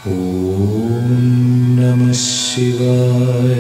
ॐ नमः शिवाय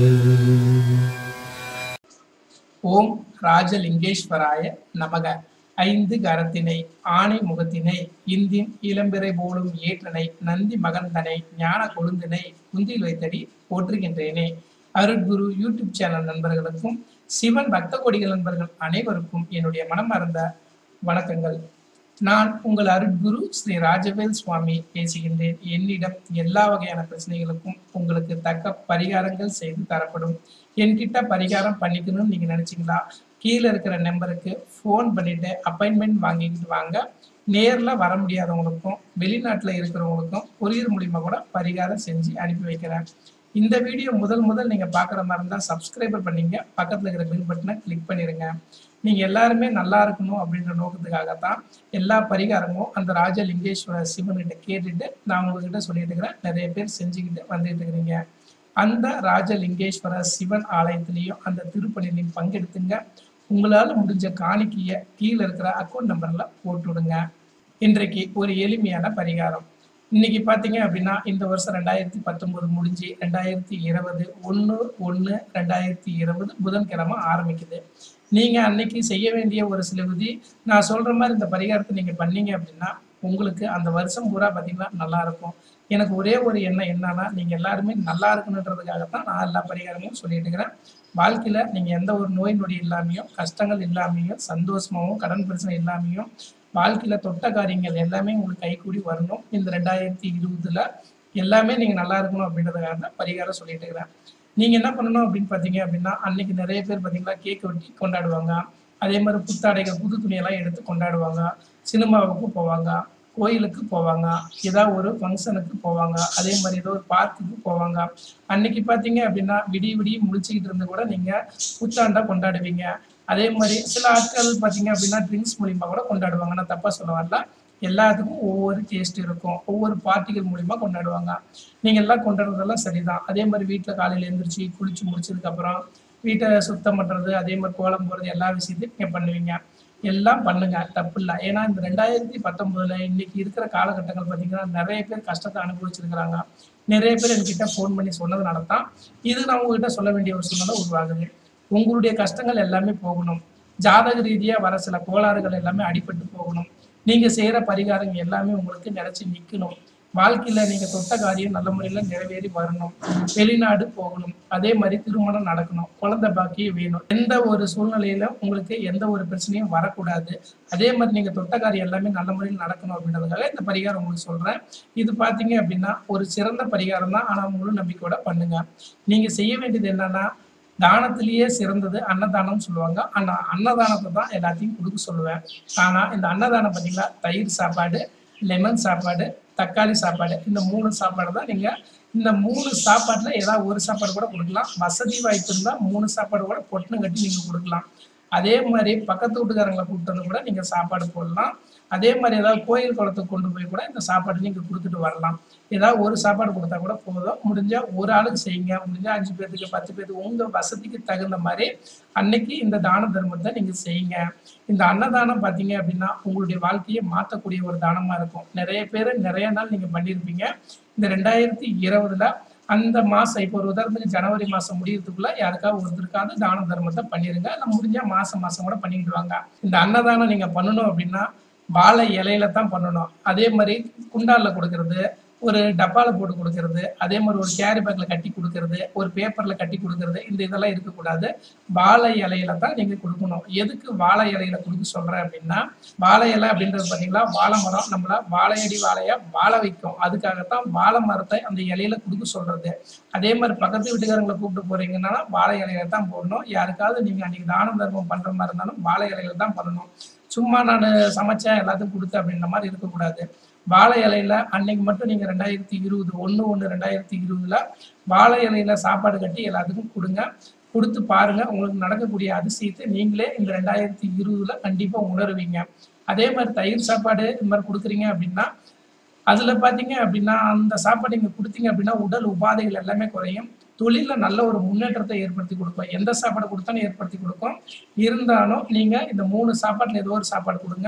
ஓம் ராஜலிங்கேஸ்வராய நமக ஐந்து கரத்தினை ஆணை முகத்தினை இந்தின் இளம்பிறை போலும் ஏற்றனை நந்தி மகந்தனை ஞான கொழுந்தினை குந்தில் வைத்தடி போற்றுகின்றேனே அருட்குரு யூடியூப் சேனல் நண்பர்களுக்கும் சிவன் பக்த கொடிகள் நண்பர்கள் அனைவருக்கும் என்னுடைய மனமார்ந்த வணக்கங்கள் நான் உங்கள் அருட்குரு ஸ்ரீ ராஜவேல் சுவாமி பேசுகின்றேன் என்னிடம் எல்லா வகையான பிரச்சனைகளுக்கும் உங்களுக்கு தக்க பரிகாரங்கள் செய்து தரப்படும் என்கிட்ட பரிகாரம் பண்ணிக்கணும்னு நீங்க நினைச்சீங்களா கீழே இருக்கிற நம்பருக்கு ஃபோன் பண்ணிட்டு அப்பாயின்மெண்ட் வாங்கிக்கிட்டு வாங்க நேர்ல வர முடியாதவங்களுக்கும் வெளிநாட்டுல இருக்கிறவங்களுக்கும் கொரியர் மூலியமா கூட பரிகாரம் செஞ்சு அனுப்பி வைக்கிறேன் இந்த வீடியோ முதல் முதல் நீங்க பாக்குற மாதிரி இருந்தா சப்ஸ்கிரைபர் பண்ணீங்க பக்கத்துல இருக்கிற பெல் பட்டனை கிளிக் பண்ணிருங்க நீங்க எல்லாருமே நல்லா இருக்கணும் அப்படின்ற நோக்கத்துக்காகத்தான் எல்லா பரிகாரமும் அந்த ராஜலிங்கேஸ்வரர் சிவன்கிட்ட கேட்டுட்டு நான் உங்ககிட்ட சொல்லிட்டு இருக்கிறேன் நிறைய பேர் செஞ்சுக்கிட்டு வந்துட்டு இருக்கிறீங்க அந்த ராஜலிங்கேஸ்வரர் சிவன் ஆலயத்திலையும் அந்த திருப்பணிலையும் பங்கெடுத்துங்க உங்களால முடிஞ்ச காணிக்கைய கீழே இருக்கிற அக்கௌண்ட் நம்பர்ல போட்டு விடுங்க இன்றைக்கு ஒரு எளிமையான பரிகாரம் இன்னைக்கு பாத்தீங்க அப்படின்னா இந்த வருஷம் ரெண்டாயிரத்தி பத்தொன்பது முடிஞ்சு ரெண்டாயிரத்தி இருபது ஒன்று ஒன்று ரெண்டாயிரத்தி இருபது புதன்கிழமை ஆரம்பிக்குது நீங்க அன்னைக்கு செய்ய வேண்டிய ஒரு சில விதி நான் சொல்ற மாதிரி இந்த பரிகாரத்தை நீங்க பண்ணீங்க அப்படின்னா உங்களுக்கு அந்த வருஷம் பூரா பாத்தீங்கன்னா நல்லா இருக்கும் எனக்கு ஒரே ஒரு எண்ணம் என்னன்னா நீங்க எல்லாருமே நல்லா இருக்கணுன்றதுக்காகத்தான் நான் எல்லா பரிகாரமும் சொல்லிட்டு இருக்கிறேன் வாழ்க்கையில நீங்க எந்த ஒரு நோய் நொடி இல்லாமையும் கஷ்டங்கள் இல்லாமையும் சந்தோஷமாவும் கடன் பிரச்சனை இல்லாமையும் வாழ்க்கையில தொட்ட காரியங்கள் எல்லாமே உங்களுக்கு கைகூடி வரணும் இந்த ரெண்டாயிரத்தி இருபதுல எல்லாமே நீங்க நல்லா இருக்கணும் அப்படின்றதுக்காக தான் பரிகாரம் சொல்லிட்டு இருக்கிறேன் நீங்க என்ன பண்ணணும் அப்படின்னு பாத்தீங்க அப்படின்னா அன்னைக்கு நிறைய பேர் பாத்தீங்கன்னா கேக் வெட்டி கொண்டாடுவாங்க அதே மாதிரி புத்தாடைகள் புது துணியெல்லாம் எடுத்து கொண்டாடுவாங்க சினிமாவுக்கு போவாங்க கோயிலுக்கு போவாங்க ஏதாவது ஒரு ஃபங்க்ஷனுக்கு போவாங்க அதே மாதிரி ஏதோ ஒரு பார்க்குக்கு போவாங்க அன்னைக்கு பார்த்தீங்க அப்படின்னா விடிய விடிய முழிச்சுக்கிட்டு இருந்து கூட நீங்கள் புத்தாண்டா கொண்டாடுவீங்க அதே மாதிரி சில ஆட்கள் பார்த்தீங்க அப்படின்னா ட்ரிங்க்ஸ் மூலியமாக கூட கொண்டாடுவாங்க நான் தப்பாக சொல்ல வரல எல்லாத்துக்கும் ஒவ்வொரு டேஸ்ட் இருக்கும் ஒவ்வொரு பார்ட்டிகள் மூலியமா கொண்டாடுவாங்க நீங்க எல்லாம் கொண்டாடுறதெல்லாம் சரிதான் அதே மாதிரி வீட்டில் காலையில எழுந்திரிச்சு குளிச்சு முடிச்சதுக்கு அப்புறம் வீட்டை சுத்தம் பண்றது அதே மாதிரி கோலம் போடுறது எல்லா விஷயத்தையும் நீங்க பண்ணுவீங்க எல்லாம் பண்ணுங்க தப்பு இல்லை ஏன்னா இந்த ரெண்டாயிரத்தி பத்தொன்பதுல இன்னைக்கு இருக்கிற காலகட்டங்கள் பார்த்தீங்கன்னா நிறைய பேர் கஷ்டத்தை அனுபவிச்சிருக்கிறாங்க நிறைய பேர் என்கிட்ட ஃபோன் பண்ணி சொன்னதுனால தான் இது நான் உங்ககிட்ட சொல்ல வேண்டிய ஒரு சூழ்நிலை உருவாகுது உங்களுடைய கஷ்டங்கள் எல்லாமே போகணும் ஜாதக ரீதியா வர சில கோளாறுகள் எல்லாமே அடிபட்டு போகணும் நீங்க செய்யற பரிகாரம் எல்லாமே உங்களுக்கு நினைச்சு நிக்கணும் வாழ்க்கையில நீங்க தொட்ட காரியம் நல்ல முறையில நிறைவேறி வரணும் வெளிநாடு போகணும் அதே மாதிரி திருமணம் நடக்கணும் குழந்தை பாக்கியம் வேணும் எந்த ஒரு சூழ்நிலையில உங்களுக்கு எந்த ஒரு பிரச்சனையும் வரக்கூடாது அதே மாதிரி நீங்க தொட்ட காரியம் எல்லாமே நல்ல முறையில் நடக்கணும் அப்படின்றதுக்காக இந்த பரிகாரம் உங்களுக்கு சொல்றேன் இது பாத்தீங்க அப்படின்னா ஒரு சிறந்த பரிகாரம் தான் ஆனா முழு நம்பிக்கையோட பண்ணுங்க நீங்க செய்ய வேண்டியது என்னன்னா தானத்திலேயே சிறந்தது அன்னதானம்னு சொல்லுவாங்க ஆனா அன்னதானத்தை தான் எல்லாத்தையும் கொடுக்க சொல்லுவேன் ஆனா இந்த அன்னதானம் பார்த்தீங்களா தயிர் சாப்பாடு லெமன் சாப்பாடு தக்காளி சாப்பாடு இந்த மூணு சாப்பாடு தான் நீங்க இந்த மூணு சாப்பாட்டுல ஏதாவது ஒரு சாப்பாடு கூட கொடுக்கலாம் வசதி வாய்ப்பு இருந்தா மூணு சாப்பாடு கூட பொட்டணம் கட்டி நீங்க கொடுக்கலாம் அதே மாதிரி பக்கத்து வீட்டுக்காரங்களை கூப்பிட்டு வந்து கூட நீங்க சாப்பாடு போடலாம் அதே மாதிரி ஏதாவது கோயில் குளத்துக்கு கொண்டு போய் கூட இந்த சாப்பாடு நீங்க கொடுத்துட்டு வரலாம் ஏதாவது ஒரு சாப்பாடு கொடுத்தா கூட போதும் முடிஞ்சா ஒரு ஆளுக்கு செய்யுங்க முடிஞ்சா அஞ்சு பேர்த்துக்கு பத்து பேர்த்துக்கு உங்க வசதிக்கு தகுந்த மாதிரி அன்னைக்கு இந்த தான தர்மத்தை நீங்க செய்யுங்க இந்த அன்னதானம் பாத்தீங்க அப்படின்னா உங்களுடைய வாழ்க்கையை மாற்றக்கூடிய ஒரு தானமா இருக்கும் நிறைய பேர் நிறைய நாள் நீங்க பண்ணியிருப்பீங்க இந்த ரெண்டாயிரத்தி இருபதுல அந்த மாசம் இப்போ ஒரு உதாரணத்துக்கு ஜனவரி மாசம் முடியறதுக்குள்ள யாருக்காவது ஒருத்தருக்காவது தான தர்மத்தை பண்ணிருங்க இல்லை முடிஞ்சா மாசம் மாசம் கூட பண்ணிட்டு வாங்க இந்த அன்னதானம் நீங்க பண்ணணும் அப்படின்னா வாழை இலையில தான் பண்ணணும் அதே மாதிரி குண்டான்ல கொடுக்கறது ஒரு டப்பால போட்டு கொடுக்கறது அதே மாதிரி ஒரு கேரி பேக்ல கட்டி கொடுக்கறது ஒரு பேப்பர்ல கட்டி கொடுக்கறது இந்த இதெல்லாம் இருக்கக்கூடாது வாழை இலையில தான் நீங்க கொடுக்கணும் எதுக்கு வாழை இலையில கொடுக்க சொல்றேன் அப்படின்னா வாழை இலை அப்படின்றது பாத்தீங்களா வாழை மரம் நம்மள வாழையடி வாழையா வாழ வைக்கும் அதுக்காகத்தான் வாழை மரத்தை அந்த இலையில கொடுக்க சொல்றது அதே மாதிரி பக்கத்து வீட்டுக்காரங்களை கூப்பிட்டு போறீங்கன்னா வாழை இலையில தான் போடணும் யாருக்காவது நீங்க அன்னைக்கு தான தர்மம் பண்ற மாதிரி இருந்தாலும் வாழை இலையில தான் பண்ணணும் சும்மா நான் சமைச்சேன் எல்லாத்துக்கும் கொடுத்தேன் அப்படின்ற மாதிரி இருக்கக்கூடாது வாழை இலையில அன்னைக்கு மட்டும் நீங்க ரெண்டாயிரத்தி இருபது ஒன்று ஒன்று ரெண்டாயிரத்தி இருபதுல வாழை இலையில சாப்பாடு கட்டி எல்லாத்துக்கும் கொடுங்க கொடுத்து பாருங்க உங்களுக்கு நடக்கக்கூடிய அதிசயத்தை நீங்களே இந்த ரெண்டாயிரத்தி இருபதுல கண்டிப்பா உணருவீங்க அதே மாதிரி தயிர் சாப்பாடு இந்த மாதிரி கொடுக்குறீங்க அப்படின்னா அதுல பாத்தீங்க அப்படின்னா அந்த சாப்பாடு நீங்க கொடுத்தீங்க அப்படின்னா உடல் உபாதைகள் எல்லாமே குறையும் தொழில நல்ல ஒரு முன்னேற்றத்தை ஏற்படுத்தி கொடுக்கும் எந்த சாப்பாடு கொடுத்தாலும் ஏற்படுத்தி கொடுக்கும் இருந்தாலும் நீங்க இந்த மூணு சாப்பாட்டுல ஏதோ ஒரு சாப்பாடு கொடுங்க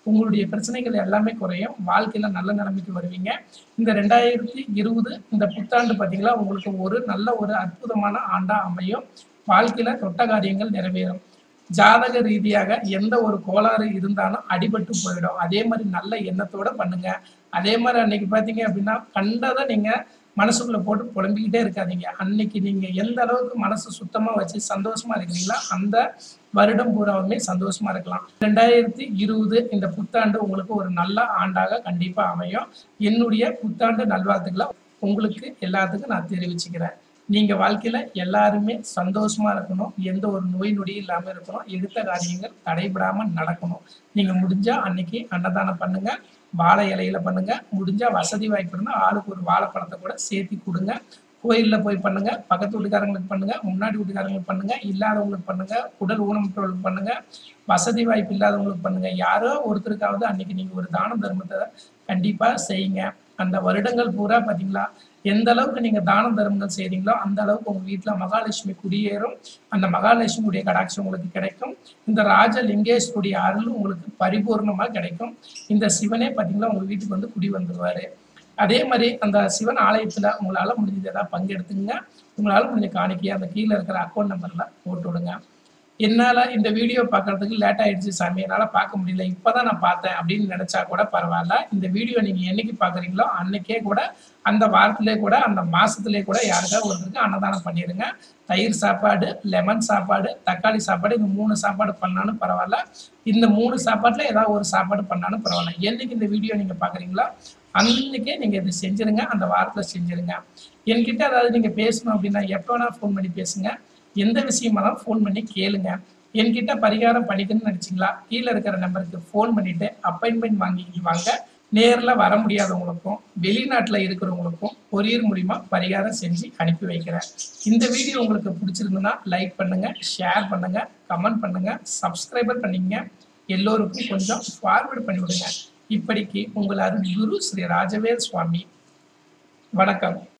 உங்களுடைய பிரச்சனைகள் எல்லாமே குறையும் வாழ்க்கையில நல்ல நிலைமைக்கு வருவீங்க இந்த ரெண்டாயிரத்தி இருபது இந்த புத்தாண்டு பார்த்தீங்களா உங்களுக்கு ஒரு நல்ல ஒரு அற்புதமான ஆண்டா அமையும் வாழ்க்கையில தொட்ட காரியங்கள் நிறைவேறும் ஜாதக ரீதியாக எந்த ஒரு கோளாறு இருந்தாலும் அடிபட்டு போயிடும் அதே மாதிரி நல்ல எண்ணத்தோட பண்ணுங்க அதே மாதிரி அன்னைக்கு பார்த்தீங்க அப்படின்னா கண்டதை நீங்க மனசுக்குள்ள போட்டு புலம்பிக்கிட்டே இருக்காதீங்க அன்னைக்கு நீங்க எந்த அளவுக்கு மனசு சுத்தமா வச்சு சந்தோஷமா இருக்கிறீங்களோ அந்த வருடம் பூராவுமே சந்தோஷமா இருக்கலாம் ரெண்டாயிரத்தி இருபது இந்த புத்தாண்டு உங்களுக்கு ஒரு நல்ல ஆண்டாக கண்டிப்பா அமையும் என்னுடைய புத்தாண்டு நல்வாழ்த்துக்களை உங்களுக்கு எல்லாத்துக்கும் நான் தெரிவிச்சுக்கிறேன் நீங்க வாழ்க்கையில எல்லாருமே சந்தோஷமா இருக்கணும் எந்த ஒரு நோய் நொடி இல்லாம இருக்கணும் எடுத்த காரியங்கள் தடைபடாம நடக்கணும் நீங்க முடிஞ்சா அன்னைக்கு அன்னதானம் பண்ணுங்க வாழை இலையில பண்ணுங்க முடிஞ்சா வசதி வாய்ப்பு இருந்தால் ஆளுக்கு ஒரு வாழைப்பழத்தை கூட சேர்த்து கொடுங்க கோயில்ல போய் பண்ணுங்க பக்கத்து வீட்டுக்காரங்களுக்கு பண்ணுங்க முன்னாடி வீட்டுக்காரங்களுக்கு பண்ணுங்க இல்லாதவங்களுக்கு பண்ணுங்க உடல் ஊனமுற்றவங்களுக்கு பண்ணுங்க வசதி வாய்ப்பு இல்லாதவங்களுக்கு பண்ணுங்க யாரோ ஒருத்தருக்காவது அன்னைக்கு நீங்க ஒரு தான தர்மத்தை கண்டிப்பா செய்யுங்க அந்த வருடங்கள் பூரா பாத்தீங்களா எந்த அளவுக்கு நீங்க தான தர்மங்கள் செய்றீங்களோ அந்த அளவுக்கு உங்க வீட்டுல மகாலட்சுமி குடியேறும் அந்த மகாலட்சுமியுடைய கடாட்சம் உங்களுக்கு கிடைக்கும் இந்த ராஜலிங்கேஸ்வருடைய அருள் உங்களுக்கு பரிபூர்ணமா கிடைக்கும் இந்த சிவனே பாத்தீங்களா உங்க வீட்டுக்கு வந்து குடி வந்துருவாரு அதே மாதிரி அந்த சிவன் ஆலயத்துல உங்களால முடிஞ்சது ஏதாவது பங்கெடுத்துங்க உங்களால முடிஞ்ச காணிக்கையை அந்த கீழே இருக்கிற அக்கௌண்ட் நம்பர்ல போட்டு விடுங்க என்னால இந்த வீடியோ பார்க்கறதுக்கு லேட் ஆயிடுச்சு சாமி என்னால பார்க்க முடியல இப்பதான் நான் பார்த்தேன் அப்படின்னு நினைச்சா கூட பரவாயில்ல இந்த வீடியோ நீங்க என்னைக்கு பாக்குறீங்களோ அன்னைக்கே கூட அந்த வாரத்திலே கூட அந்த மாசத்திலே கூட யாருக்காவது ஒருத்தருக்கு அன்னதானம் பண்ணிடுங்க தயிர் சாப்பாடு லெமன் சாப்பாடு தக்காளி சாப்பாடு இந்த மூணு சாப்பாடு பண்ணாலும் பரவாயில்ல இந்த மூணு சாப்பாட்டுல ஏதாவது ஒரு சாப்பாடு பண்ணாலும் பரவாயில்ல என்னைக்கு இந்த வீடியோ நீங்க பாக்குறீங்களோ அன்னைக்கே நீங்க இது செஞ்சிருங்க அந்த வாரத்துல செஞ்சிருங்க என்கிட்ட அதாவது நீங்க பேசணும் அப்படின்னா எப்போ வேணா ஃபோன் பண்ணி பேசுங்க எந்த விஷயமானாலும் ஃபோன் பண்ணி கேளுங்க என்கிட்ட பரிகாரம் பண்ணிக்கணும்னு நினைச்சீங்களா கீழே இருக்கிற நம்பருக்கு ஃபோன் பண்ணிட்டு அப்பாயின்மெண்ட் வாங்கிக்கிட்டு வாங்க நேரில் வர முடியாதவங்களுக்கும் வெளிநாட்டில் இருக்கிறவங்களுக்கும் கொரியர் மூலிமா பரிகாரம் செஞ்சு அனுப்பி வைக்கிறேன் இந்த வீடியோ உங்களுக்கு பிடிச்சிருந்ததுன்னா லைக் பண்ணுங்க ஷேர் பண்ணுங்க கமெண்ட் பண்ணுங்க சப்ஸ்கிரைபர் பண்ணிங்க எல்லோருக்கும் கொஞ்சம் ஃபார்வர்ட் பண்ணி விடுங்க இப்படிக்கு உங்கள் அருள் குரு ஸ்ரீ ராஜவேல் சுவாமி வணக்கம்